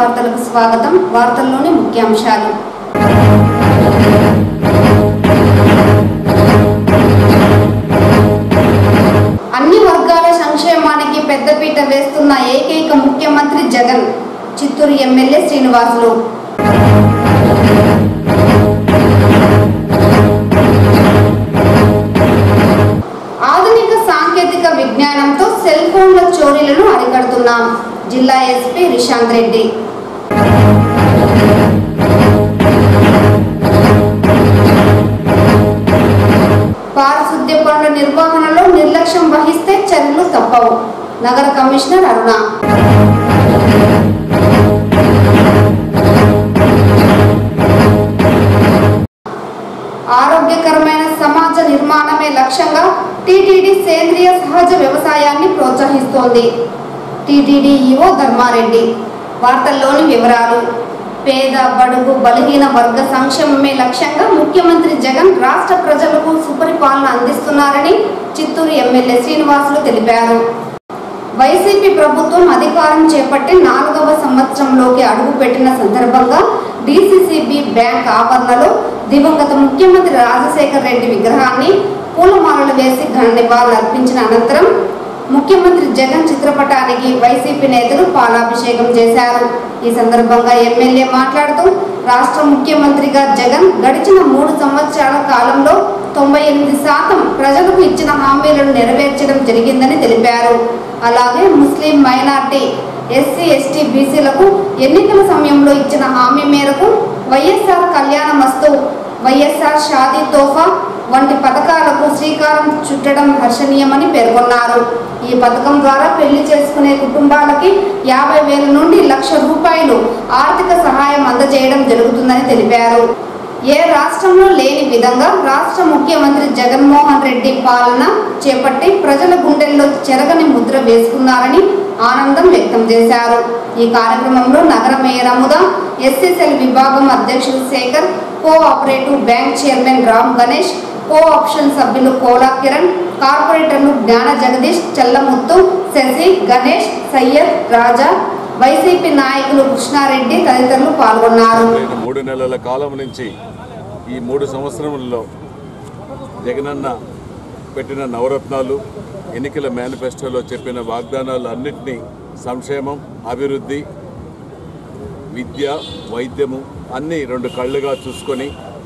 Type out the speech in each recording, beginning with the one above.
వార్తలకు స్వాగతం వార్తల్లోని ముఖ్యాంశాలు అన్ని వర్గాల సంక్షేమానికి పెద్దపీట వేస్తున్న ఏకైక ముఖ్యమంత్రి జగన్ చిత్తూరు ఎమ్మెల్యే శ్రీనివాసులు ఆధునిక సాంకేతిక విజ్ఞానంతో సెల్ ఫోన్ల చోరీలను అరికడుతున్నాం జిల్లా ఎస్పీ రిషాంత్ రెడ్డి పారిశుద్ధ్య పనుల నిర్వహణలో నిర్లక్ష్యం వహిస్తే చర్యలు తప్పవు నగర కమిషనర్ అరుణ ఆరోగ్యకరమైన సమాజ నిర్మాణమే లక్ష్యంగా టీటీడీ సేంద్రియ సహజ వ్యవసాయాన్ని ప్రోత్సహిస్తోంది టీటీడీ ఈవో ధర్మారెడ్డి వార్తల్లోని వివరాలు పేద బడుగు బలహీన వర్గ సంక్షేమమే లక్ష్యంగా ముఖ్యమంత్రి జగన్ రాష్ట్ర ప్రజలకు సుపరిపాలన అందిస్తున్నారని చిత్తూరు ఎమ్మెల్యే శ్రీనివాసులు తెలిపారు వైసీపీ ప్రభుత్వం అధికారం చేపట్టి నాలుగవ సంవత్సరంలోకి అడుగుపెట్టిన సందర్భంగా డిసిసిబి బ్యాంక్ ఆవరణలో దివంగత ముఖ్యమంత్రి రాజశేఖర్ రెడ్డి విగ్రహాన్ని పూలమాలలు వేసి ఘన నివాళులు అర్పించిన అనంతరం ముఖ్యమంత్రి జగన్ చిత్రపటానికి వైసీపీ నేతలు పాలాభిషేకం చేశారు ఈ సందర్భంగా ఎమ్మెల్యే మాట్లాడుతూ రాష్ట్ర ముఖ్యమంత్రిగా జగన్ గడిచిన మూడు సంవత్సరాల కాలంలో తొంభై ఎనిమిది శాతం ప్రజలకు ఇచ్చిన హామీలను నెరవేర్చడం జరిగిందని తెలిపారు అలాగే ముస్లిం మైనార్టీ ఎస్సీ ఎస్టీ బీసీలకు ఎన్నికల సమయంలో ఇచ్చిన హామీ మేరకు వైఎస్ఆర్ కళ్యాణ మస్తు వైఎస్ఆర్ షాదీ తోఫా వంటి పథకాలకు శ్రీకారం చుట్టడం హర్షణీయమని పేర్కొన్నారు ఈ పథకం ద్వారా పెళ్లి చేసుకునే కుటుంబాలకి యాభై వేల నుండి లక్ష రూపాయలు ఆర్థిక సహాయం అందజేయడం జరుగుతుందని తెలిపారు ఏ రాష్ట్రంలో లేని విధంగా రాష్ట్ర ముఖ్యమంత్రి జగన్మోహన్ రెడ్డి పాలన చేపట్టి ప్రజల గుండెల్లో చెరగని ముద్ర వేసుకున్నారని ఆనందం వ్యక్తం చేశారు ఈ కార్యక్రమంలో నగర మేయర్ అముద ఎస్ఎస్ఎల్ విభాగం అధ్యక్షుడు Sekhar co operative bank chairman Ram Ganesh co option సభ్యులు కోలా కిరణ్ కార్పొరేటర్లు జ్ఞాన జగదీష్ చల్లముత్తు శశి గణేష్ సయ్యద్ రాజా వైసీపీ నాయకులు కృష్ణారెడ్డి తదితరులు పాల్గొన్నారు పోయిన మూడు నెలల కాలం నుంచి ఈ మూడు సంవత్సరములలో జగనన్న పెట్టిన నవరత్నాలు ఎన్నికల మేనిఫెస్టోలో చెప్పిన వాగ్దానాలు అన్నింటినీ సంక్షేమం అభివృద్ధి విద్య వైద్యము అన్నీ రెండు కళ్ళుగా చూసుకొని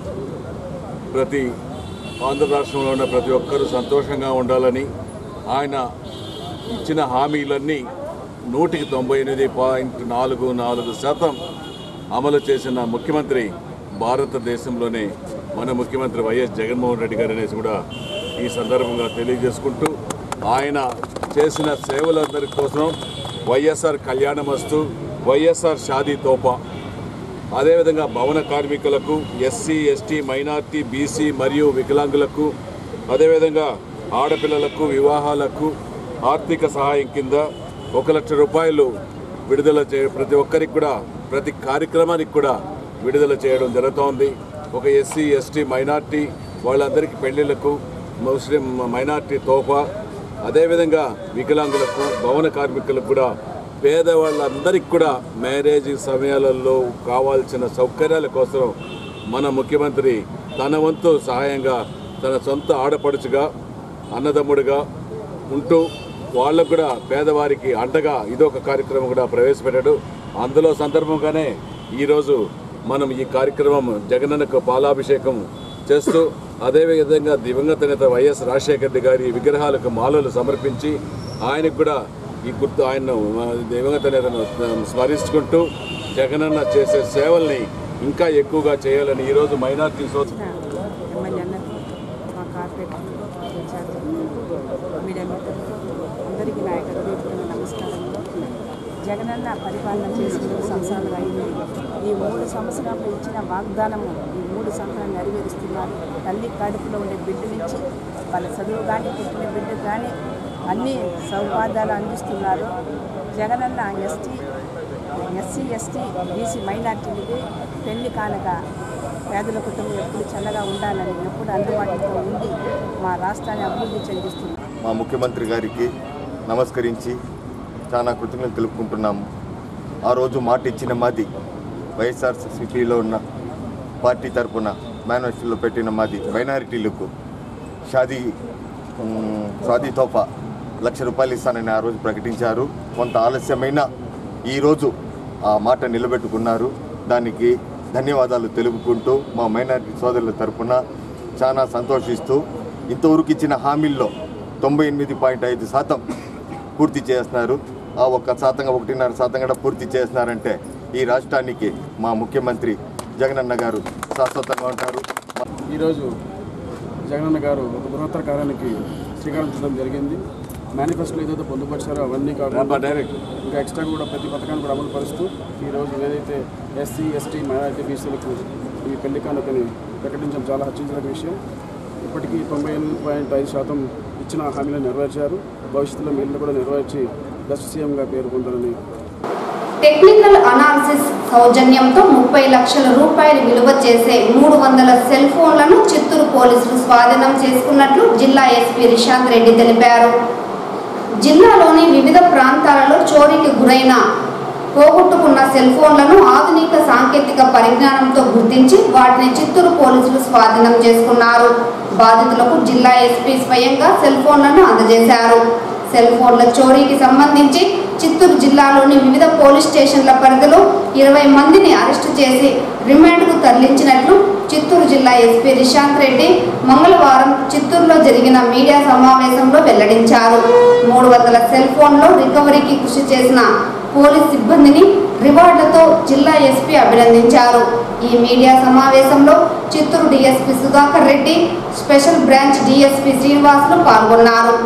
ప్రతి ఆంధ్ర రాష్ట్రంలో ఉన్న ప్రతి ఒక్కరూ సంతోషంగా ఉండాలని ఆయన ఇచ్చిన హామీలన్నీ నూటికి తొంభై ఎనిమిది పాయింట్ నాలుగు నాలుగు శాతం అమలు చేసిన ముఖ్యమంత్రి భారతదేశంలోనే మన ముఖ్యమంత్రి వైఎస్ జగన్మోహన్ రెడ్డి గారు అనేసి కూడా ఈ సందర్భంగా తెలియజేసుకుంటూ ఆయన చేసిన సేవలందరి కోసం వైఎస్ఆర్ కళ్యాణమస్తు వైఎస్ఆర్ షాదీ తోపా అదేవిధంగా భవన కార్మికులకు ఎస్సీ ఎస్టీ మైనార్టీ బీసీ మరియు వికలాంగులకు అదేవిధంగా ఆడపిల్లలకు వివాహాలకు ఆర్థిక సహాయం కింద ఒక లక్ష రూపాయలు విడుదల చే ప్రతి ఒక్కరికి కూడా ప్రతి కార్యక్రమానికి కూడా విడుదల చేయడం జరుగుతోంది ఒక ఎస్సీ ఎస్టీ మైనార్టీ వాళ్ళందరికీ పెళ్లిళ్లకు ముస్లిం మైనార్టీ తోఫా అదేవిధంగా వికలాంగులకు భవన కార్మికులకు కూడా పేదవాళ్ళందరికీ కూడా మ్యారేజ్ సమయాలలో కావాల్సిన సౌకర్యాల కోసం మన ముఖ్యమంత్రి తన వంతు సహాయంగా తన సొంత ఆడపడుచుగా అన్నదమ్ముడిగా ఉంటూ వాళ్ళకు కూడా పేదవారికి అండగా ఇదొక కార్యక్రమం కూడా ప్రవేశపెట్టాడు అందులో సందర్భంగానే ఈరోజు మనం ఈ కార్యక్రమం జగనన్నకు పాలాభిషేకం చేస్తూ అదేవిధంగా దివంగత నేత వైఎస్ రాజశేఖర రెడ్డి గారి విగ్రహాలకు మాలలు సమర్పించి ఆయనకు కూడా ఈ గుర్తు ఆయన దివంగత నేతను స్మరించుకుంటూ జగనన్న చేసే సేవల్ని ఇంకా ఎక్కువగా చేయాలని ఈరోజు మైనార్టీ సోదరు ఎమ్మెల్యే అన్నకు మా కార్పొరేటర్ ఇన్ఛార్జ్ మీడియా మిత్రులకు అందరికీ నా యొక్క హృదయపూర్వక నమస్కారంలో జగనన్న పరిపాలన చేసి మూడు సంవత్సరాలు అయింది ఈ మూడు సంవత్సరాలు ఇచ్చిన వాగ్దానము ఈ మూడు సంవత్సరాలు నెరవేరుస్తున్నారు తల్లి కడుపులో ఉండే బిడ్డ నుంచి వాళ్ళ చదువు కానీ పుట్టిన బిడ్డ కానీ అన్ని సౌపాదాలు అందిస్తున్నారు Jagananna ST SC ST BC మైనార్టీలకి పెళ్లి కానుక పేదల కుటుంబం ఎప్పుడు చల్లగా ఉండాలని ఎప్పుడు అందుబాటులో ఉండి మా రాష్ట్రాన్ని అభివృద్ధి చెందిస్తుంది మా ముఖ్యమంత్రి గారికి నమస్కరించి చాలా కృతజ్ఞతలు తెలుపుకుంటున్నాము ఆ రోజు మాట ఇచ్చిన మాది వైఎస్ఆర్సీపీలో ఉన్న పార్టీ తరపున మేనిఫెస్టోలో పెట్టిన మాది మైనారిటీలకు షాదీ ఉమ్, షాదీ తోఫా లక్ష రూపాయలు ఇస్తానని ఆ రోజు ప్రకటించారు కొంత ఆలస్యమైన ఈరోజు ఆ మాట నిలబెట్టుకున్నారు దానికి ధన్యవాదాలు తెలుపుకుంటూ మా మైనారిటీ సోదరుల తరపున చాలా సంతోషిస్తూ ఇంతవరకు ఇచ్చిన హామీల్లో తొంభై ఎనిమిది పాయింట్ ఐదు శాతం పూర్తి చేస్తున్నారు ఆ ఒక్క శాతంగా ఒకటిన్నర శాతం కూడా పూర్తి చేస్తున్నారంటే ఈ రాష్ట్రానికి మా ముఖ్యమంత్రి జగనన్న గారు శాశ్వతంగా ఉంటారు ఈరోజు జగనన్న గారు ఒక బృహత్తర కార్యానికి శ్రీకారం చుట్టడం జరిగింది మేనిఫెస్టోలో ఏదైతే పొందుపరిచారో అవన్నీ కాకుండా డైరెక్ట్ ఇంకా ఎక్స్ట్రా కూడా ప్రతి పథకాన్ని కూడా అమలు పరుస్తూ ఈరోజు ఏదైతే ఎస్సీ ఎస్టీ మైనారిటీ బీసీలకు ఈ పెళ్లి కానుకని ప్రకటించడం చాలా హర్షించిన విషయం ఇప్పటికీ తొంభై ఎనిమిది పాయింట్ ఐదు శాతం ఇచ్చిన హామీలను నెరవేర్చారు భవిష్యత్తులో మీరు కూడా నెరవేర్చి బెస్ట్ సీఎంగా పేరు పొందాలని టెక్నికల్ అనాలిసిస్ సౌజన్యంతో ముప్పై లక్షల రూపాయలు విలువ చేసే మూడు వందల సెల్ ఫోన్లను చిత్తూరు పోలీసులు స్వాధీనం చేసుకున్నట్లు జిల్లా ఎస్పీ రిషాంత్ రెడ్డి తెలిపారు జిల్లాలోని వివిధ ప్రాంతాలలో చోరీకి గురైన పోగొట్టుకున్న సెల్ ఫోన్లను ఆధునిక సాంకేతిక పరిజ్ఞానంతో గుర్తించి వాటిని చిత్తూరు పోలీసులు స్వాధీనం చేసుకున్నారు బాధితులకు జిల్లా ఎస్పీ స్వయంగా సెల్ ఫోన్లను అందజేశారు సెల్ ఫోన్ల చోరీకి సంబంధించి చిత్తూరు జిల్లాలోని వివిధ పోలీస్ స్టేషన్ల పరిధిలో ఇరవై మందిని అరెస్టు చేసి రిమాండ్కు తరలించినట్లు చిత్తూరు జిల్లా ఎస్పీ రిషాంత్ రెడ్డి మంగళవారం చిత్తూరులో జరిగిన మీడియా సమావేశంలో వెల్లడించారు మూడు వందల సెల్ ఫోన్లో రికవరీకి కృషి చేసిన పోలీస్ సిబ్బందిని రివార్డులతో జిల్లా ఎస్పీ అభినందించారు ఈ మీడియా సమావేశంలో Chittoor DSP Sudhakar Reddy special branch DSP Srinivasulu పాల్గొన్నారు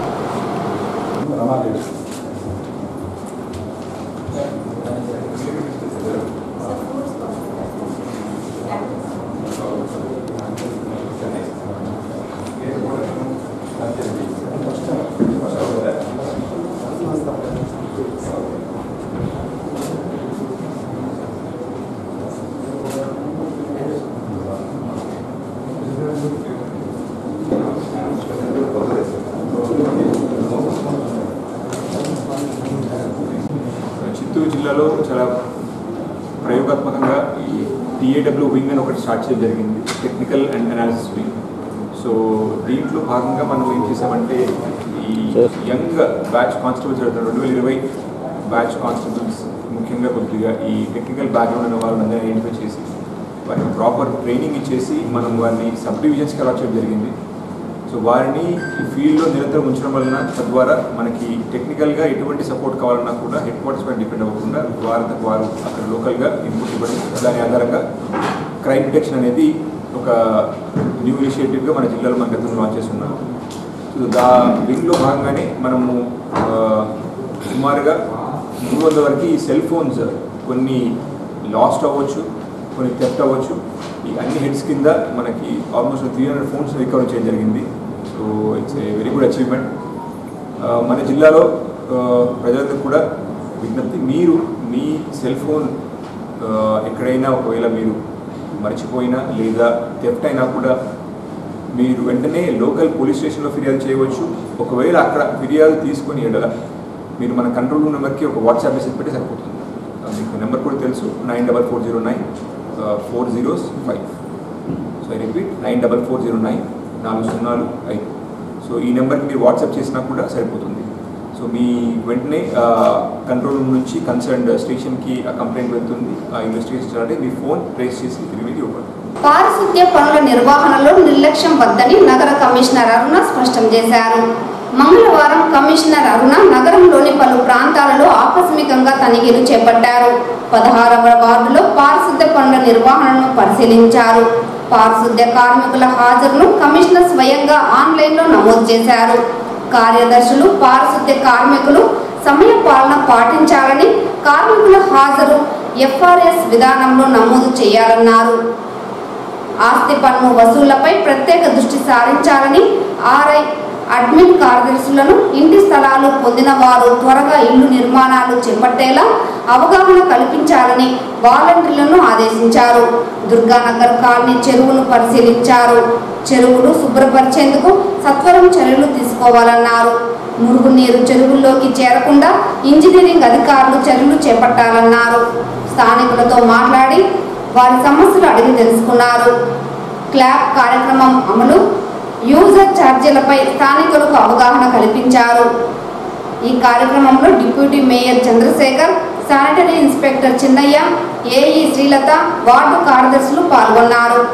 చిత్తూరు జిల్లాలో చాలా ప్రయోగాత్మకంగా ఈ టీఏడబ్ల్యూ వింగ్ అని ఒకటి స్టార్ట్ చేయడం జరిగింది technical and analysis wing so దీంట్లో భాగంగా మనం ఏం చేసామంటే ఈ యంగ్ బ్యాచ్ కానిస్టేబుల్స్ అవుతారు రెండు వేల ఇరవై బ్యాచ్ కానిస్టేబుల్స్ ముఖ్యంగా కొద్దిగా ఈ టెక్నికల్ బ్యాక్గ్రౌండ్ ఉన్న వాళ్ళని ఐడెంటిఫై చేసి వారికి ప్రాపర్ ట్రైనింగ్ ఇచ్చేసి మనం వారిని సబ్ డివిజన్స్కి అలాట్ చేయడం జరిగింది సో వారిని ఈ ఫీల్డ్లో నిరంతరం ఉంచడం వలన తద్వారా మనకి టెక్నికల్గా ఎటువంటి సపోర్ట్ కావాలన్నా కూడా హెడ్ క్వార్టర్స్ పైన డిపెండ్ అవ్వకుండా వారు వారు అక్కడ లోకల్గా ఇన్పుట్ ఇవ్వడం దాని ఆధారంగా క్రైమ్ డిటెక్షన్ అనేది ఒక న్యూ ఇనిషియేటివ్గా మన జిల్లాలో మన గతంలో లాంచ్ చేస్తున్నాం సో దా వింగ్లో భాగంగానే మనము ఆ, సుమారుగా మూడు వందల వరకు ఈ సెల్ ఫోన్స్ కొన్ని లాస్ట్ అవ్వచ్చు కొన్ని థెఫ్ట్ అవ్వచ్చు ఈ అన్ని హెడ్స్ కింద మనకి almost three hundred phones recover చేయడం జరిగింది so it's a very good achievement మన జిల్లాలో ఆ, ప్రజలందరూ కూడా విజ్ఞప్తి మీరు మీ సెల్ ఫోన్ ఆ, ఎక్కడైనా ఒకవేళ మీరు మర్చిపోయినా లేదా థెఫ్ట్ అయినా కూడా మీరు వెంటనే లోకల్ పోలీస్ స్టేషన్లో ఫిర్యాదు చేయవచ్చు ఒకవేళ అక్కడ ఫిర్యాదు తీసుకొని ఎడల మీరు మన కంట్రోల్ రూమ్ నెంబర్కి ఒక వాట్సాప్ మెసేజ్ పెట్టి సరిపోతుంది ఆ, మీకు నెంబర్ కూడా తెలుసు nine double four zero nine four zeros five so I repeat nine double four zero nine నాలుగు సున్నాలు ఐదు సో ఈ నెంబర్కి మీరు వాట్సాప్ చేసినా కూడా సరిపోతుంది సో మీ వెంటనే కంట్రోల్ రూమ్ నుంచి కన్సర్న్ స్టేషన్కి ఆ కంప్లైంట్ వెళ్తుంది ఆ ఇన్వెస్టిగేషన్ అంటే మీ ఫోన్ ట్రేస్ చేసి తిరిగి ఇవ్వండి పారిశుద్ధ్య పనుల నిర్వహణలో నిర్లక్ష్యం వద్దని నగర కమిషనర్ అరుణ స్పష్టం చేశారు మంగళవారం కమిషనర్ అరుణ నగరంలోని పలు ప్రాంతాలలో ఆకస్మికంగా తనిఖీలు చేపట్టారు పదహారవ వార్డులో పారిశుద్ధ్య పనుల నిర్వహణను పరిశీలించారు పారిశుద్ధ్య కార్మికుల హాజరును కమిషనర్ స్వయంగా ఆన్లైన్లో నమోదు చేశారు కార్యదర్శులు పారిశుద్ధ్య కార్మికులు సమయ పాలన పాటించాలని కార్మికుల హాజరు ఎఫ్ఆర్ఎస్ విధానంలో నమోదు చేయాలన్నారు ఆస్తి పన్ను వసూళ్లపై ప్రత్యేక దృష్టి సారించాలని ఆర్ఐ అడ్మిన్ కార్యదర్శులను ఇంటి స్థలాలు పొందిన వారు త్వరగా ఇల్లు నిర్మాణాలు చేపట్టేలా అవగాహన కల్పించాలని వాలంటీర్లను ఆదేశించారు దుర్గానగర్ కాలనీ చెరువును పరిశీలించారు చెరువులు శుభ్రపరిచేందుకు సత్వరం చర్యలు తీసుకోవాలన్నారు మురుగునీరు చెరువుల్లోకి చేరకుండా ఇంజనీరింగ్ అధికారులు చర్యలు చేపట్టాలన్నారు స్థానికులతో మాట్లాడి వారి సమస్యలు అడిగి తెలుసుకున్నారు క్లాప్ కార్యక్రమం అమలు యూజర్ ఛార్జీలపై స్థానికులకు అవగాహన కల్పించారు ఈ కార్యక్రమంలో deputy mayor Chandrasekhar sanitary inspector Chinnaiah AE Srilatha ward కార్యదర్శులు పాల్గొన్నారు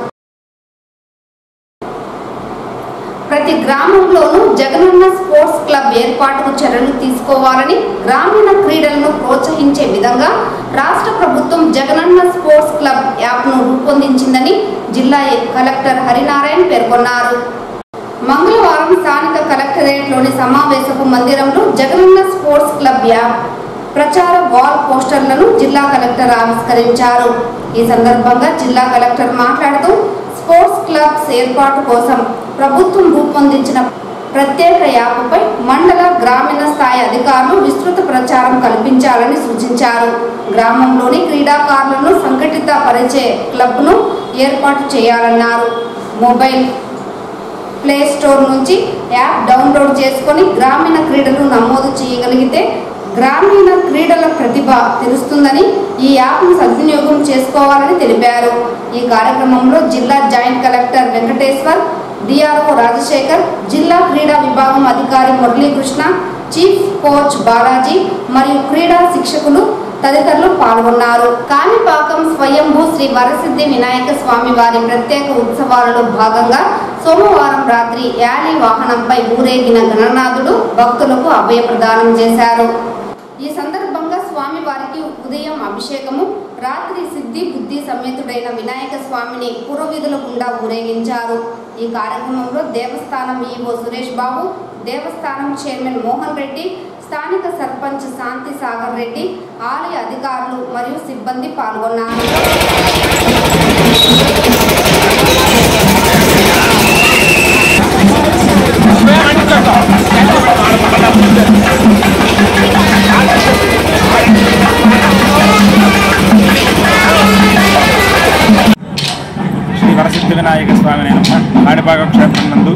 ప్రతి గ్రామంలోనూ జగనన్న స్పోర్ట్స్ క్లబ్ ఏర్పాటుకు చర్యలు తీసుకోవాలని గ్రామీణ క్రీడలను ప్రోత్సహించే విధంగా రాష్ట్ర ప్రభుత్వం జగనన్న స్పోర్ట్స్ క్లబ్ యాప్ను రూపొందించిందని జిల్లా కలెక్టర్ హరినారాయణ పేర్కొన్నారు మంగళవారం స్థానిక కలెక్టరేట్లోని సమావేశపు మందిరంలో జగనన్న స్పోర్ట్స్ క్లబ్ యాప్ ప్రచార వాల్ పోస్టర్లను జిల్లా కలెక్టర్ ఆవిష్కరించారు ఈ సందర్భంగా జిల్లా కలెక్టర్ మాట్లాడుతూ స్పోర్ట్స్ క్లబ్స్ ఏర్పాటు కోసం ప్రభుత్వం రూపొందించిన ప్రత్యేక యాప్పై మండల గ్రామీణ స్థాయి అధికారులు విస్తృత ప్రచారం కల్పించాలని సూచించారు గ్రామంలోని క్రీడాకారులను సంఘటిత పరిచే క్లబ్ను ఏర్పాటు చేయాలన్నారు మొబైల్ ప్లే స్టోర్ నుంచి యాప్ డౌన్లోడ్ చేసుకొని గ్రామీణ క్రీడలు నమోదు చేయగలిగితే గ్రామీణ క్రీడల ప్రతిభ తెలుస్తుందని ఈ యాప్ను సద్వినియోగం చేసుకోవాలని తెలిపారు ఈ కార్యక్రమంలో జిల్లా joint collector Venkateswar DRO Rajasekhar జిల్లా క్రీడా విభాగం అధికారి మురళీకృష్ణ చీఫ్ కోచ్ బాలాజీ మరియు క్రీడా శిక్షకులు తదితరులు పాల్గొన్నారు కాణిపాకం స్వయంభూ శ్రీ వరసిద్ధి వినాయక స్వామి వారి ప్రత్యేక ఉత్సవాలలో భాగంగా సోమవారం రాత్రి యాలి వాహనంపై ఊరేగిన గణనాథుడు భక్తులకు అభయ ప్రదానం చేశారు ఈ సందర్భంగా స్వామి వారికి ఉదయం అభిషేకము రాత్రి సిద్ధి బుద్ధి సమేతుడైన వినాయక స్వామిని పురోవిధుల గుండా ఊరేగించారు ఈ కార్యక్రమంలో దేవస్థానం ఈవో సురేష్ బాబు దేవస్థానం చైర్మన్ మోహన్ రెడ్డి స్థానిక సర్పంచ్ శాంతి సాగర్ రెడ్డి ఆలయ అధికారులు మరియు సిబ్బంది పాల్గొన్నారు శ్రీ వరసిద్ధి వినాయక స్వామి నేనమ్మ కాణిపాకం క్షేత్రం నందు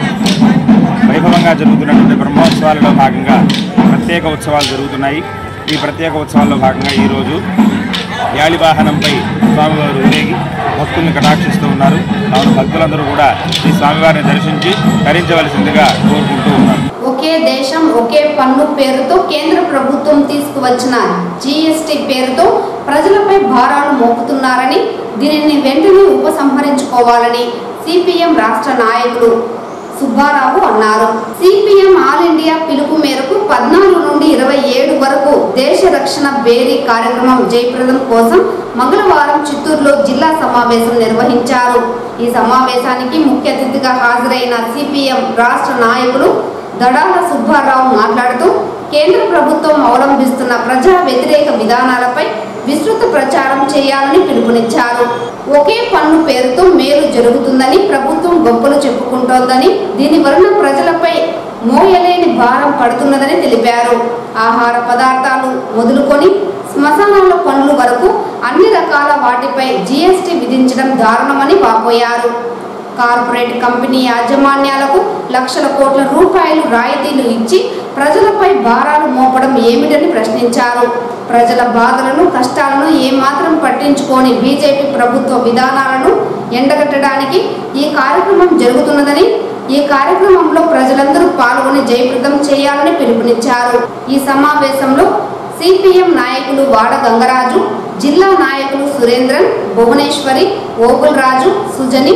వైభవంగా జరుగుతున్నటువంటి బ్రహ్మోత్సవాలలో భాగంగా ప్రత్యేక ఉత్సవాలు జరుగుతున్నాయి ఈ ప్రత్యేక ఉత్సవాల్లో భాగంగా ఈరోజు యాళి వాహనంపై స్వామివారు ఊరేగి భక్తుల్ని కటాక్షిస్తూ ఉన్నారు కావున భక్తులందరూ కూడా ఈ స్వామివారిని దర్శించి తరించవలసిందిగా కోరుకుంటూ ఉన్నారు ఒకే దేశం ఒకే పన్ను పేరుతో కేంద్ర ప్రభుత్వం తీసుకువచ్చిన జీఎస్టీ పేరుతో ప్రజలపై భారాలు మోపుతున్నారని దీనిని వెంటనే ఉపసంహరించుకోవాలని సిపిఎం రాష్ట్ర నాయకులు సుబ్బారావు అన్నారు సిపిఎం ఆల్ ఇండియా పిలుపు మేరకు పద్నాలుగు నుండి ఇరవై ఏడు వరకు దేశ రక్షణ బేరీ కార్యక్రమం జయప్రదం కోసం మంగళవారం చిత్తూరులో జిల్లా సమావేశం నిర్వహించారు ఈ సమావేశానికి ముఖ్య అతిథిగా హాజరైన సిపిఎం రాష్ట్ర నాయకులు దడాల సుబ్బారావు మాట్లాడుతూ కేంద్ర ప్రభుత్వం అవలంబిస్తున్న ప్రజా వ్యతిరేక విధానాలపై విస్తృత ప్రచారం చేయాలని పిలుపునిచ్చారు ఒకే పన్ను పేరుతో మేలు జరుగుతుందని ప్రభుత్వం గొప్పలు చెప్పుకుంటోందని దీని వలన ప్రజలపై మోయలేని భారం పడుతున్నదని తెలిపారు ఆహార పదార్థాలు మొదలుకొని శ్మశానాల పనులు వరకు అన్ని రకాల వాటిపై జీఎస్టీ విధించడం దారుణమని వాపోయారు కార్పొరేట్ కంపెనీ యాజమాన్యాలకు లక్షల కోట్ల రూపాయలు రాయితీలు ఇచ్చి ప్రజలపై భారాలు మోపడం ఏమిటని ప్రశ్నించారు ప్రజల బాధలను కష్టాలను ఏమాత్రం పట్టించుకోని బీజేపీ ప్రభుత్వ విధానాలను ఎండగట్టడానికి ఈ కార్యక్రమం జరుగుతున్నదని ఈ కార్యక్రమంలో ప్రజలందరూ పాల్గొని జయప్రదం చేయాలని పిలుపునిచ్చారు ఈ సమావేశంలో సిపిఎం నాయకులు వాడ గంగరాజు జిల్లా నాయకులు సురేంద్రన్ భువనేశ్వరి ఓబుల్ రాజు సుజని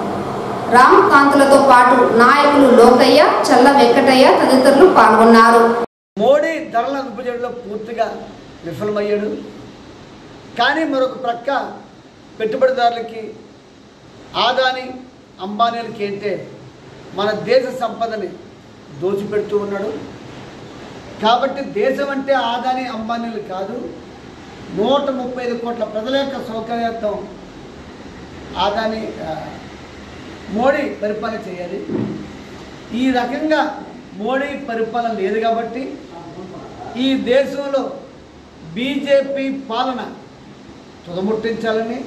రామకాంతులతో పాటు నాయకులు లోకయ్య చల్ల వెంకటయ్య తదితరులు పాల్గొన్నారు మోడీ ధరల అదుపుచేయడంలో పూర్తిగా విఫలమయ్యాడు కానీ మరొక ప్రక్క పెట్టుబడిదారులకి ఆదాని అంబానీలకి ఏంటే మన దేశ సంపదని దోచిపెడుతూ ఉన్నాడు కాబట్టి దేశం అంటే ఆదాని అంబానీలు కాదు నూట ముప్పై ఐదు కోట్ల ప్రజల యొక్క సౌకర్యార్థం ఆదాని ఆ, మోడీ పరిపాలన చేయాలి ఈ రకంగా మోడీ పరిపాలన లేదు కాబట్టి ఈ దేశంలో బీజేపీ పాలన తుదముట్టించాలని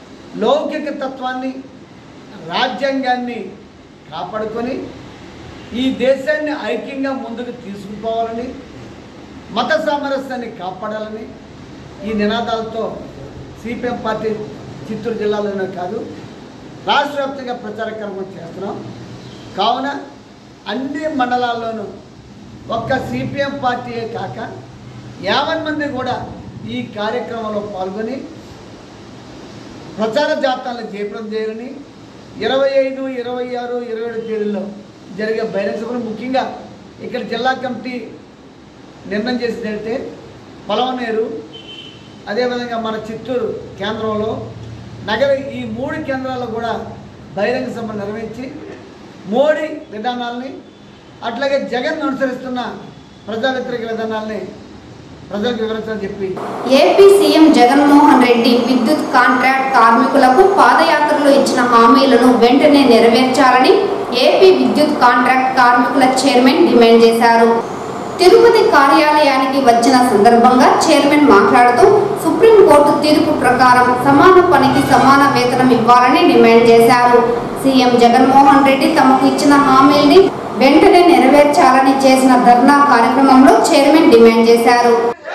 లౌకిక తత్వాన్ని రాజ్యాంగాన్ని కాపాడుకొని ఈ దేశాన్ని ఐక్యంగా ముందుకు తీసుకుపోవాలని మత సామరస్యాన్ని కాపాడాలని ఈ నినాదాలతో సిపిఎం పార్టీ చిత్తూరు జిల్లాలోనే కాదు రాష్ట్ర వ్యాప్తంగా ప్రచార కార్యక్రమం చేస్తున్నాం కావున అన్ని మండలాల్లోనూ ఒక్క సిపిఎం పార్టీయే కాక యాభై మంది కూడా ఈ కార్యక్రమంలో పాల్గొని ప్రచార జాబితాలను జయప్రదం చేయాలని ఇరవై ఐదు ఇరవై ఆరు ఇరవై ఏడు తేదీల్లో జరిగే బహిరంగ సభలు ముఖ్యంగా ఇక్కడ జిల్లా కమిటీ నిర్ణయం చేసింది ఏంటంటే పొలవనేరు అదేవిధంగా మన చిత్తూరు కేంద్రంలో నగర ఈ మూడు కేంద్రాల్లో కూడా బహిరంగ సభ నిర్వహించి మోడీ విధానాల్ని అట్లాగే జగన్ అనుసరిస్తున్న ప్రజా వ్యతిరేక విధానాల్ని ప్రజలకు వివరించాలని చెప్పి ఏపీ సీఎం జగన్మోహన్ రెడ్డి విద్యుత్ కాంట్రాక్ట్ కార్మికులకు పాదయాత్రలో ఇచ్చిన హామీలను వెంటనే నెరవేర్చాలని ఏపీ విద్యుత్ కాంట్రాక్ట్ కార్మికుల చైర్మన్ డిమాండ్ చేశారు తిరుపతి కార్యాలయానికి వచ్చిన సందర్భంగా చైర్మన్ మాట్లాడుతూ సుప్రీంకోర్టు తీర్పు ప్రకారం సమాన పనికి సమాన వేతనం ఇవ్వాలని డిమాండ్ చేశారు సీఎం జగన్మోహన్ రెడ్డి తమకు ఇచ్చిన హామీల్ని వెంటనే నెరవేర్చాలని చేసిన ధర్నా కార్యక్రమంలో చైర్మన్ డిమాండ్ చేశారు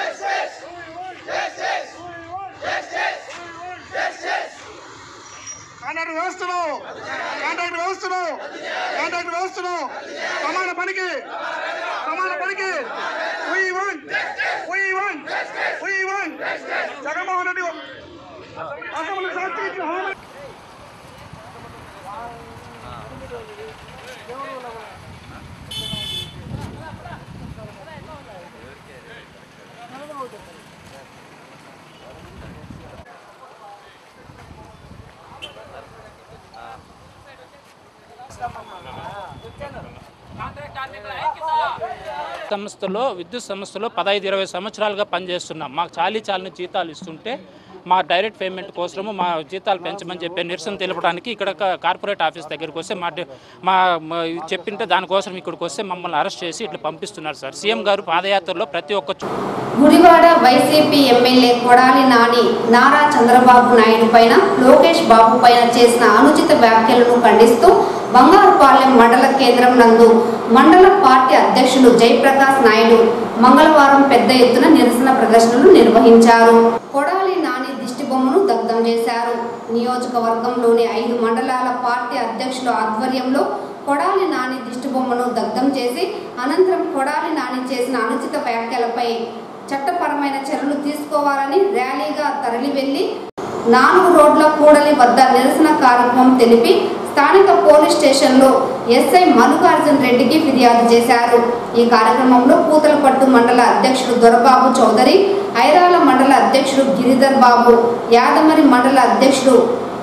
కాంట్రాక్ట్ వ్యవస్థను కాంట్రాక్ట్ వ్యవస్థను కాంట్రాక్ట్ వ్యవస్థను సమాన పనికి సమాన పనికి We want, we want, we want. Jaganmohan Reddy assembly సాక్షి ఇచ్చిన హామీ సంస్థలో విద్యుత్ సంస్థలో పదహైదు ఇరవై సంవత్సరాలుగా పనిచేస్తున్నాం మాకు చాలీ చాలని జీతాలు ఇస్తుంటే మా డైరెక్ట్ పేమెంట్ కోసము మా జీతాలు పెంచమని చెప్పి నిరసన తెలపడానికి ఇక్కడ క- కార్పొరేట్ ఆఫీస్ దగ్గరికి వస్తే మా డి- మా మా చెప్పింటే దానికోసం ఇక్కడికి వస్తే మమ్మల్ని అరెస్ట్ చేసి ఇట్లా పంపిస్తున్నారు సార్ సీఎం గారు పాదయాత్రలో ప్రతి ఒక్క చో- గుడివాడ వైసీపీ ఎమ్మెల్యే కొడాలి నాని నారా చంద్రబాబు నాయుడు పైన లోకేష్ బాబు పైన చేసిన అనుచిత వ్యాఖ్యలను ఖండిస్తూ బంగారుపాలెం మండల కేంద్రం నందు మండల పార్టీ అధ్యక్షులు జయప్రకాష్ నాయుడు మంగళవారం పెద్ద ఎత్తున నిరసన ప్రదర్శనలు నిర్వహించారు కొడాలి నాని దిష్టిబొమ్మను దగ్ధం చేశారు నియోజకవర్గంలోని ఐదు మండలాల పార్టీ అధ్యక్షుల ఆధ్వర్యంలో కొడాలి నాని దిష్టిబొమ్మను దగ్ధం చేసి అనంతరం కొడాలి నాని చేసిన అనుచిత వ్యాఖ్యలపై చట్టపరమైన చర్యలు తీసుకోవాలని ర్యాలీగా తరలి వెళ్లి నాలుగు రోడ్ల కూడలి వద్ద నిరసన కార్యక్రమం తెలిపి స్థానిక పోలీస్ స్టేషన్లో ఎస్ఐ మల్లికార్జున్ రెడ్డికి ఫిర్యాదు చేశారు ఈ కార్యక్రమంలో పూతలపట్టు మండల అధ్యక్షుడు దొరబాబు చౌదరి ఐరాల మండల అధ్యక్షుడు గిరిధర్ బాబు యాదమరి మండల అధ్యక్షుడు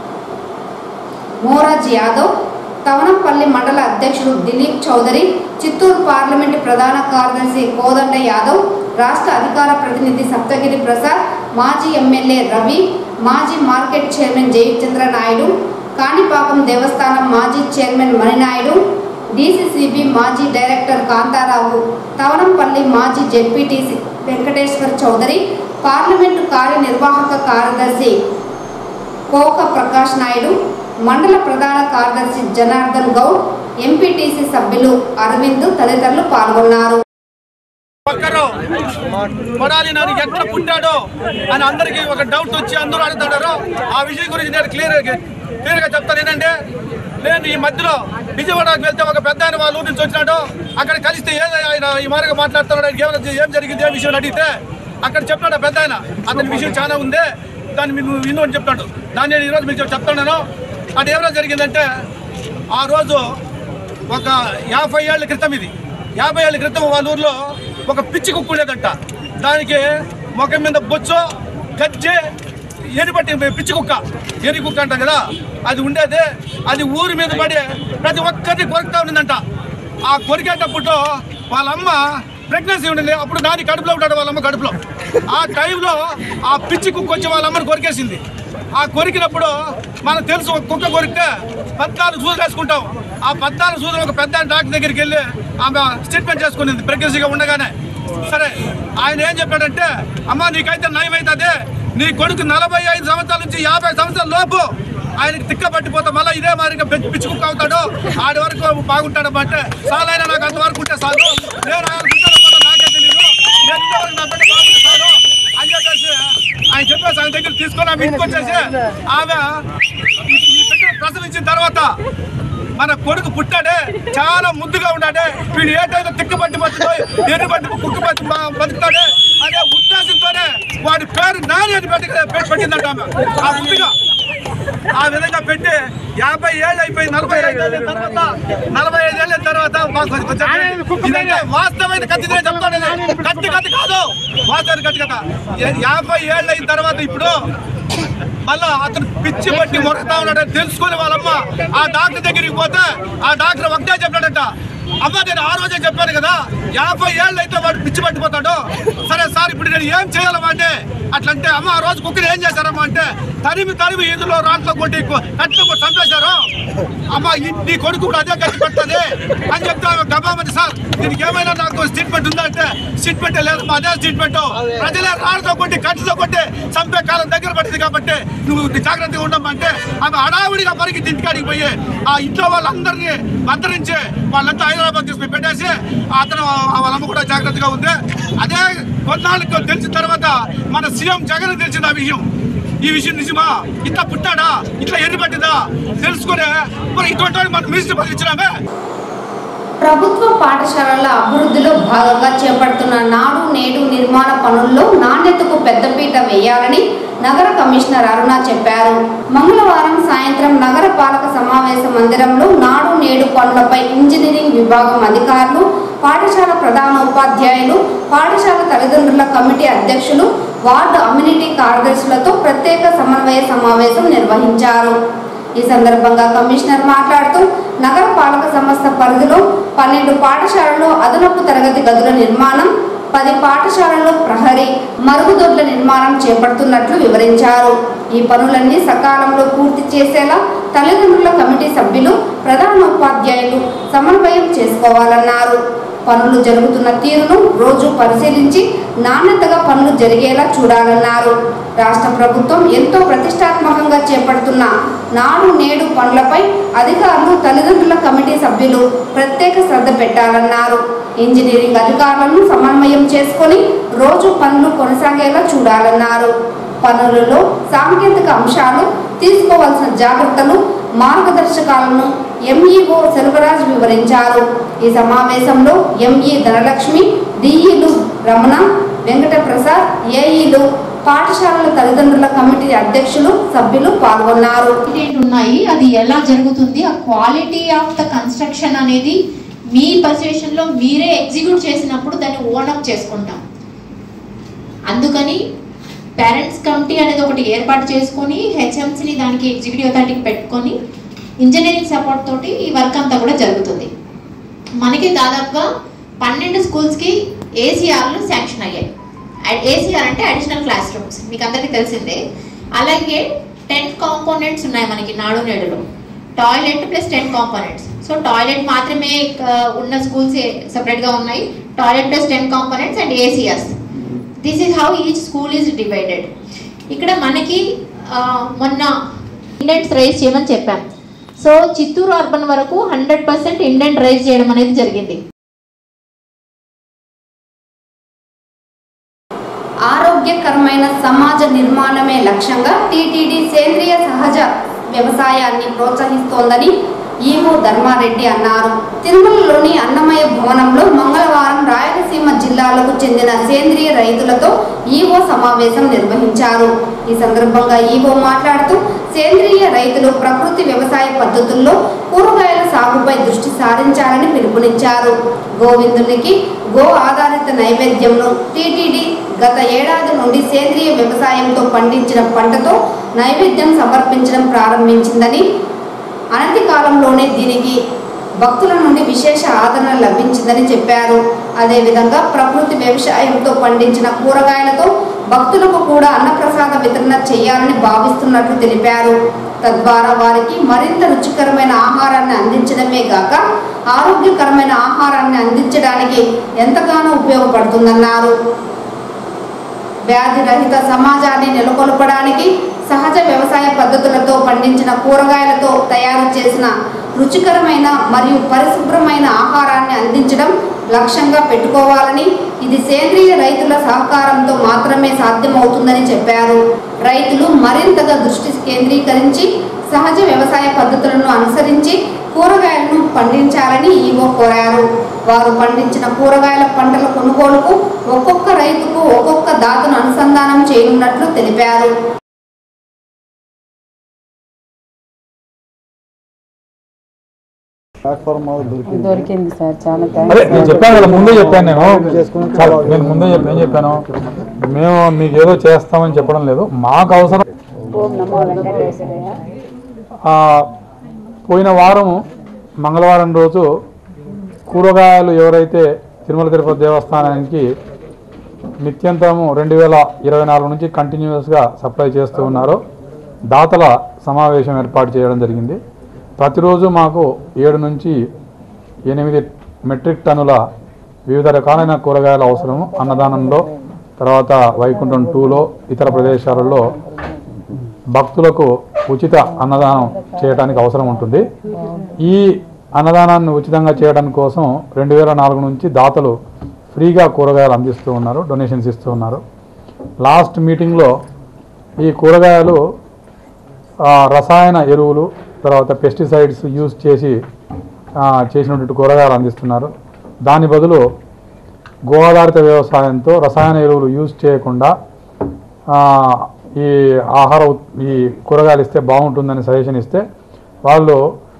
మోరాజ్ యాదవ్ తవనంపల్లి మండల అధ్యక్షుడు దిలీప్ చౌదరి చిత్తూరు పార్లమెంటు ప్రధాన కార్యదర్శి కోదండ యాదవ్ రాష్ట్ర అధికార ప్రతినిధి సప్తగిరి ప్రసాద్ మాజీ ఎమ్మెల్యే రవి మాజీ మార్కెట్ చైర్మన్ జయచంద్ర నాయుడు కాణిపాకం దేవస్థానం మాజీ చైర్మన్ మణినాయుడు డీసీసీబీ మాజీ డైరెక్టర్ కాంతారావు తవనంపల్లి మాజీ జెడ్పీటీసీ వెంకటేశ్వర్ చౌదరి పార్లమెంటు కార్యనిర్వాహక కార్యదర్శి కోక ప్రకాష్ నాయుడు మండల ప్రధాన కార్యదర్శి జనార్దన్ గౌడ్ ఎంపీటీసీ సభ్యులు అరవింద్ తదితరులు పాల్గొన్నారు ఒక్కరు కొడాలి నాని ఎట్లా పుట్టాడో అని అందరికీ ఒక డౌట్ వచ్చి అందరూ అడుగుతాడారు ఆ విషయం గురించి నేను క్లియర్ క్లియర్ గా చెప్తాను ఏంటంటే నేను ఈ మధ్యలో విజయవాడకు వెళ్తే ఒక పెద్ద ఆయన వాళ్ళ ఊరి నుంచి వచ్చినాడు అక్కడ కలిస్తే ఏదో ఆయన ఈ మార్గం మాట్లాడుతున్నాడు ఆయనకి ఏమైనా ఏం జరిగింది ఏ విషయం అడిగితే అక్కడ చెప్పినాడు ఆ పెద్ద ఆయన అతని విషయం చాలా ఉంది దాన్ని మీరు విను అని చెప్తాడు దాన్ని నేను ఈరోజు మీకు చెప్తాను అది ఏమైనా జరిగిందంటే ఆ రోజు ఒక యాభై ఏళ్ళ క్రితం ఇది యాభై ఏళ్ళ క్రితం వాళ్ళ ఊర్లో ఒక పిచ్చి కుక్క ఉండేదంట దానికి ముఖం మీద బొచ్చు గజ్జె ఎనిపట్టి పిచ్చి కుక్క ఎరి కుక్క అంటాం కదా అది ఉండేది అది ఊరి మీద పడి ప్రతి ఒక్కరిని కొరుకుతా ఉండిందంట ఆ కొరికేటప్పుడు వాళ్ళ అమ్మ ప్రెగ్నెన్సీ ఉండింది అప్పుడు నాని కడుపులో ఉంటాడు వాళ్ళ అమ్మ కడుపులో ఆ టైంలో ఆ పిచ్చి కుక్క వచ్చి వాళ్ళ అమ్మని కొరికేసింది ఆ కొరికినప్పుడు మనకు తెలుసు ఒక కుక్క కొరికితే పద్నాలుగు సూదులు వేసుకుంటాం ఆ పద్నాలుగు సూదులు ఒక పెద్ద డాక్టర్ దగ్గరికి వెళ్ళి ఆమె స్టేట్మెంట్ చేసుకునింది ప్రెగ్నెన్సీగా ఉండగానే సరే ఆయన ఏం చెప్పాడంటే అమ్మా నీకైతే నయం అవుతుంది నీ కొడుకు నలభై ఐదు సంవత్సరాల నుంచి యాభై సంవత్సరాల లోపు ఆయనకి తిక్క పట్టిపోతే మళ్ళీ ఇదే మాదిరిగా పెంచి పిచ్చుకుక్క అవుతాడు ఆడి వరకు బాగుంటాడు అంటే సాలైనా నాకు అంతవరకు ఉంటే చాలు నేను ఆయన గుంటలో పోతే నాకే తెలియదు నేను ఇంతవరకు నా బిడ్డ బాగుంటే చాలు అని చెప్పేసి ఆయన చెప్పేసి ఆయన దగ్గర తీసుకొని ఆమె ఇంటికి వచ్చేసి ఆమె ఈ- ఈ బిడ్డను ప్రసవించిన తర్వాత మన కొడుకు పుట్టాడే చాలా ముద్దుగా ఉన్నాడే వీడు ఏటైతే తిక్కు పట్టి బతుకుతాయి ఎన్ని పట్టి కుక్క పట్టి బ- బతుకుతాడే అనే ఉద్దేశంతోనే వాడి పేరు నాని అని పెట్టి పెట్టి పెట్టిందంట ఆమె ఆ ముద్దుగా ఆ విధంగా పెట్టి యాభై ఏళ్ళు అయిపోయి నలభై ఐదు ఏళ్ళ తర్వాత నలభై ఐదు ఏళ్ళ తర్వాత మాకు కొంచెం- కొంచెం ఇదంటే వాస్తవమైన కత్తి నేను చెప్తాను ఇది. కత్తి కత్తి కాదు వాస్తవమైన కత్తి కథ యా- యాభై ఏళ్ళు అయిన తర్వాత ఇప్పుడు మళ్ళా అతను పిచ్చి పట్టి మొరతా ఉన్నాడని తెలుసుకుని వాళ్ళమ్మ ఆ డాక్టర్ దగ్గరికి పోతే ఆ డాక్టర్ ఒకటే చెప్పాడట అమ్మ నేను ఆ రోజే చెప్పాను కదా యాభై ఏళ్ళు అయితే వాడు పిచ్చి పట్టిపోతాడు సరే సార్ ఇప్పుడు నేను ఏం చేయాలమ్మా అంటే అట్లంటే అమ్మ ఆ రోజు కుక్కని ఏం చేశారమ్మా అంటే తరిమి తరిమి ఈదులో రాట్లో కొట్టి కట్లు కొట్టి చంపేశారు అమ్మ ఈ- నీ కొడుకు కూడా అదే గట్టి పడుతుంది అని చెప్తే ఆమె గబామని సార్ దీనికి ఏమైనా నాకు స్టేట్మెంట్ ఉందా అంటే స్టేట్మెంట్ లేదు అదే స్టేట్మెంట్ ప్రజలే రాళ్ళతో కొట్టి కట్టితో కొట్టి చంపే కాలం దగ్గర పడింది కాబట్టి నువ్వు జాగ్రత్తగా ఉండమంటే ఆమె హడావుడిగా పరిగి ఇంటికాడికి పోయి ఆ ఇంట్లో వాళ్ళందరినీ మందరించి వాళ్ళంతా హైదరాబాద్ తీసుకుని పెట్టేసి అతను ఆ వాళ్ళమ్మ కూడా జాగ్రత్తగా ఉంది అదే కొన్నాళ్ళకి తెలిసిన తర్వాత మన సీఎం జగన్ తెలిసింది ఆ విషయం ఈ విషయం నిజమా ఇట్లా పుట్టాడా ఇట్లా ఎన్ని పట్టిందా తెలుసుకునే మరి ఇటువంటి వాడిని మనం మినిస్టర్ పదవి ఇచ్చినామే ప్రభుత్వ పాఠశాలల అభివృద్ధిలో భాగంగా చేపడుతున్న నాడు నేడు నిర్మాణ పనుల్లో నాణ్యతకు పెద్దపీట వేయాలని నగర కమిషనర్ అరుణ చెప్పారు మంగళవారం సాయంత్రం నగర పాలక సమావేశ మందిరంలో నాడు నేడు పనులపై ఇంజనీరింగ్ విభాగం అధికారులు పాఠశాల ప్రధానోపాధ్యాయులు పాఠశాల తల్లిదండ్రుల కమిటీ అధ్యక్షులు వార్డు అమ్యూనిటీ కార్యదర్శులతో ప్రత్యేక సమన్వయ సమావేశం నిర్వహించారు ఈ సందర్భంగా కమిషనర్ మాట్లాడుతూ నగర పాలక సంస్థ పరిధిలో పన్నెండు పాఠశాలలో అదనపు తరగతి గదుల నిర్మాణం పది పాఠశాలలో ప్రహరీ మరుగుదొడ్ల నిర్మాణం చేపడుతున్నట్లు వివరించారు ఈ పనులన్నీ సకాలంలో పూర్తి చేసేలా తల్లిదండ్రుల కమిటీ సభ్యులు ప్రధానోపాధ్యాయులు సమన్వయం చేసుకోవాలన్నారు పనులు జరుగుతున్న తీరును రోజు పరిశీలించి నాణ్యతగా పనులు జరిగేలా చూడాలన్నారు రాష్ట్ర ప్రభుత్వం ఎంతో ప్రతిష్టాత్మకంగా చేపడుతున్న నాడు నేడు పనులపై అధికారులు తల్లిదండ్రుల కమిటీ సభ్యులు ప్రత్యేక శ్రద్ధ పెట్టాలన్నారు ఇంజనీరింగ్ అధికారులను సమన్వయం చేసుకొని రోజు పనులు కొనసాగేలా చూడాలన్నారు పనులలో సాంకేతిక అంశాలు తీసుకోవాల్సిన జాగ్రత్తలు మార్గదర్శకాలను ఎంఈఓ సెల్వరాజ్ వివరించారు ఈ సమావేశంలో ఎంఈ ధనలక్ష్మి డిఈలు రమణ వెంకట ప్రసాద్ ఏఈలు పాఠశాలల తల్లిదండ్రుల కమిటీ అధ్యక్షులు సభ్యులు పాల్గొన్నారు ఏంటి ఉన్నాయి అది ఎలా జరుగుతుంది ఆ క్వాలిటీ ఆఫ్ ద కన్స్ట్రక్షన్ అనేది మీ పర్సివేషన్ లో మీరే ఎగ్జిక్యూట్ చేసినప్పుడు దాన్ని ఓనప్ చేసుకుంటాం అందుకని పేరెంట్స్ కమిటీ అనేది ఒకటి ఏర్పాటు చేసుకొని హెచ్ఎంసీని దానికి ఎగ్జిక్యూటివ్ అథారిటీకి పెట్టుకొని ఇంజనీరింగ్ సపోర్ట్ తోటి ఈ వర్క్ అంతా కూడా జరుగుతుంది మనకి దాదాపుగా పన్నెండు స్కూల్స్కి ఏసీఆర్లు శాంక్షన్ అయ్యాయి ఏసీఆర్ అంటే అడిషనల్ క్లాస్ రూమ్స్ మీకు అందరికీ తెలిసిందే అలాగే టెన్ కాంపోనెంట్స్ ఉన్నాయి మనకి నాడు నేడులో toilet plus ten components so toilet మాత్రమే ఆ, ఉన్న స్కూల్స్ సెపరేట్గా ఉన్నాయి toilet plus ten components and ACS this is how each school is divided ఇక్కడ మనకి ఆ, మొన్న ఇండెంట్స్ రైజ్ చేయమని చెప్పాం సో చిత్తూరు అర్బన్ వరకు హండ్రెడ్ పర్సెంట్ ఇండెంట్ రైజ్ చేయడం అనేది జరిగింది ఆరోగ్యకరమైన సమాజ నిర్మాణమే లక్ష్యంగా టీటీడీ సేంద్రియ సహజ వ్యవసాయాన్ని ప్రోత్సహిస్తోందని ఈవో ధర్మారెడ్డి అన్నారు తిరుమలలోని అన్నమయ భవనంలో మంగళవారం రాయలసీమ జిల్లాలకు చెందిన సేంద్రియ రైతులతో ఈవో సమావేశం నిర్వహించారు ఈ సందర్భంగా ఈవో మాట్లాడుతూ సేంద్రియ రైతులు ప్రకృతి వ్యవసాయ పద్ధతుల్లో కూరగాయల సాగుపై దృష్టి సారించాలని పిలుపునిచ్చారు గోవిందునికి గో ఆధారిత నైవేద్యంను టీటీడీ గత ఏడాది నుండి సేంద్రియ వ్యవసాయంతో పండించిన పంటతో నైవేద్యం సమర్పించడం ప్రారంభించిందని అనతి కాలంలోనే దీనికి భక్తుల నుండి విశేష ఆదరణ లభించిందని చెప్పారు అదేవిధంగా ప్రకృతి వ్యవసాయంతో పండించిన కూరగాయలతో భక్తులకు కూడా అన్నప్రసాద వితరణ చేయాలని భావిస్తున్నట్లు తెలిపారు తద్వారా వారికి మరింత రుచికరమైన ఆహారాన్ని అందించడమే గాక ఆరోగ్యకరమైన ఆహారాన్ని అందించడానికి ఎంతగానో ఉపయోగపడుతుందన్నారు వ్యాధి రహిత సమాజాన్ని నెలకొల్పడానికి సహజ వ్యవసాయ పద్ధతులతో పండించిన కూరగాయలతో తయారు చేసిన రుచికరమైన మరియు పరిశుభ్రమైన ఆహారాన్ని అందించడం లక్ష్యంగా పెట్టుకోవాలని ఇది సేంద్రియ రైతుల సహకారంతో మాత్రమే సాధ్యమవుతుందని చెప్పారు రైతులు మరింతగా దృష్టి కేంద్రీకరించి సహజ వ్యవసాయ పద్ధతులను అనుసరించి కూరగాయలను పండించాలని ఈవో కోరారు వారు పండించిన కూరగాయల పంటల కొనుగోలుకు ఒక్కొక్క రైతుకు ఒక్కొక్క దాతను అనుసంధానం చేయనున్నట్లు తెలిపారు దొరికింది సార్ చాలా అదే నేను థ్యాంక్స్ చెప్పాను కదా ముందే చెప్పాను నేను చాలా- నేను ముందే చెప్పాను ఏం చెప్పాను మేము మీకు ఏదో చేస్తామని చెప్పడం లేదు మాకు అవసరం ఓం నమో వెంకటేశ్వరయ్య ఆ, పోయిన వారం మంగళవారం రోజు కూరగాయలు ఎవరైతే తిరుమల తిరుపతి దేవస్థానానికి నిత్యంతరము రెండు వేల ఇరవై నాలుగు నుంచి కంటిన్యూస్గా సప్లై చేస్తూ ఉన్నారో దాతల సమావేశం ఏర్పాటు చేయడం జరిగింది ప్రతిరోజు మాకు ఏడు నుంచి ఎనిమిది మెట్రిక్ టన్నుల వివిధ రకాలైన కూరగాయల అవసరము అన్నదానంలో తర్వాత వైకుంఠం టూలో ఇతర ప్రదేశాలలో భక్తులకు ఉచిత అన్నదానం చేయడానికి అవసరం ఉంటుంది ఈ అన్నదానాన్ని ఉచితంగా చేయడం కోసం రెండు వేల నాలుగు నుంచి దాతలు ఫ్రీగా కూరగాయలు అందిస్తూ ఉన్నారు డొనేషన్స్ ఇస్తూ ఉన్నారు లాస్ట్ మీటింగ్లో ఈ కూరగాయలు ఆ, రసాయన ఎరువులు తర్వాత పెస్టిసైడ్స్ యూజ్ చేసి ఆ, చేసినటువంటి కూరగాయలు అందిస్తున్నారు దాని బదులు గోఆధారిత వ్యవసాయంతో రసాయన ఎరువులు యూజ్ చేయకుండా ఆ, ఈ ఆహార ఉత్- ఈ కూరగాయలు ఇస్తే బాగుంటుందని సజెషన్ ఇస్తే వాళ్ళు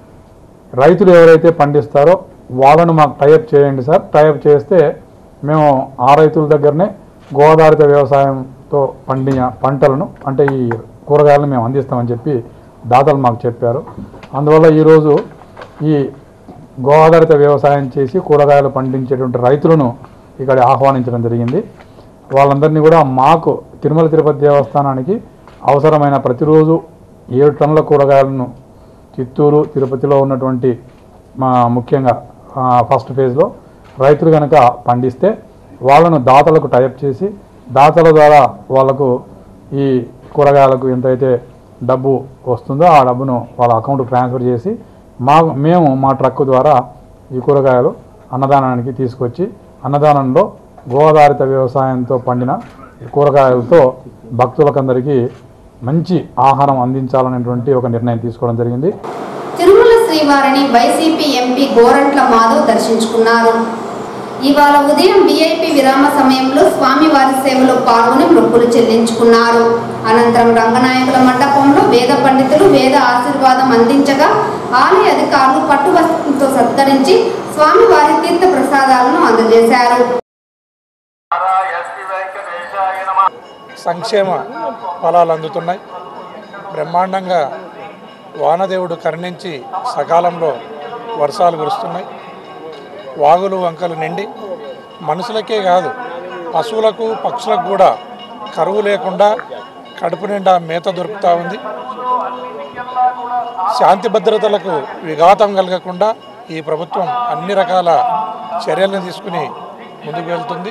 రైతులు ఎవరైతే పండిస్తారో వాళ్ళను మాకు టైఅప్ చేయండి సార్ టైఅప్ చేస్తే మేము ఆ రైతుల దగ్గరనే గోదారిత వ్యవసాయంతో పండిన పంటలను అంటే ఈ కూరగాయలను మేము అందిస్తామని చెప్పి దాతలు మాకు చెప్పారు అందువల్ల ఈరోజు ఈ గో ఆధారిత వ్యవసాయం చేసి కూరగాయలు పండించేటువంటి రైతులను ఇక్కడ ఆహ్వానించడం జరిగింది వాళ్ళందరినీ కూడా మాకు తిరుమల తిరుపతి దేవస్థానానికి అవసరమైన ప్రతిరోజు ఏడు టన్నుల కూరగాయలను చిత్తూరు తిరుపతిలో ఉన్నటువంటి మా ముఖ్యంగా ఆ, ఫస్ట్ ఫేజ్లో రైతులు కనుక పండిస్తే వాళ్ళను దాతలకు టైప్ చేసి దాతల ద్వారా వాళ్ళకు ఈ కూరగాయలకు ఎంతైతే డబ్బు వస్తుందో ఆ డబ్బును వాళ్ళ అకౌంట్ ట్రాన్స్ఫర్ చేసి మా మేము మా ట్రక్ ద్వారా ఈ కూరగాయలు అన్నదానానికి తీసుకొచ్చి అన్నదానంలో గోదారిత వ్యవసాయంతో పండిన ఈ కూరగాయలతో భక్తులకందరికీ మంచి ఆహారం అందించాలనేటువంటి ఒక నిర్ణయం తీసుకోవడం జరిగింది తిరుమల శ్రీవారిని వైసీపీ ఎంపీ గోరంట్ల మాధవ్ దర్శించుకున్నారు ఇవాళ ఉదయం విఐపి విరామ సమయంలో స్వామివారి సేవలో పాల్గొని మొక్కులు చెల్లించుకున్నారు అనంతరం రంగనాయకుల మండపంలో వేద పండితులు వేద ఆశీర్వాదం అందించగా ఆలయ అధికారులు పట్టు వస్త్రంతో సత్కరించి స్వామివారి తీర్థ ప్రసాదాలను అందజేశారు సంక్షేమ ఫలాలు అందుతున్నాయి బ్రహ్మాండంగా వానదేవుడు కరుణించి సకాలంలో వర్షాలు కురుస్తున్నాయి వాగులు వంకలు నిండి మనుషులకే కాదు పశువులకు పక్షులకు కూడా కరువు లేకుండా కడుపు నిండా మేత దొరుకుతూ ఉంది శాంతి భద్రతలకు విఘాతం కలగకుండా ఈ ప్రభుత్వం అన్ని రకాల చర్యలను తీసుకుని ముందుకు వెళ్తుంది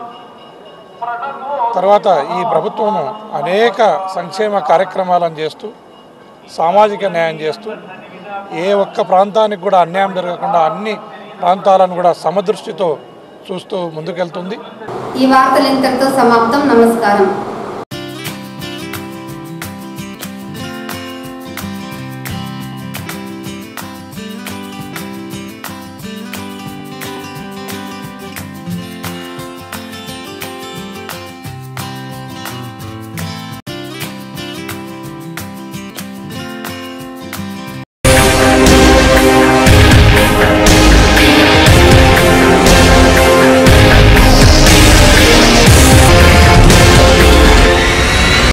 తర్వాత ఈ ప్రభుత్వము అనేక సంక్షేమ కార్యక్రమాలను చేస్తూ సామాజిక న్యాయం చేస్తూ ఏ ఒక్క ప్రాంతానికి కూడా అన్యాయం జరగకుండా అన్ని ప్రాంతాలను కూడా సమదృష్టితో చూస్తూ ముందుకెళ్తుంది ఈ వార్తలు ఇంతటితో సమాప్తం నమస్కారం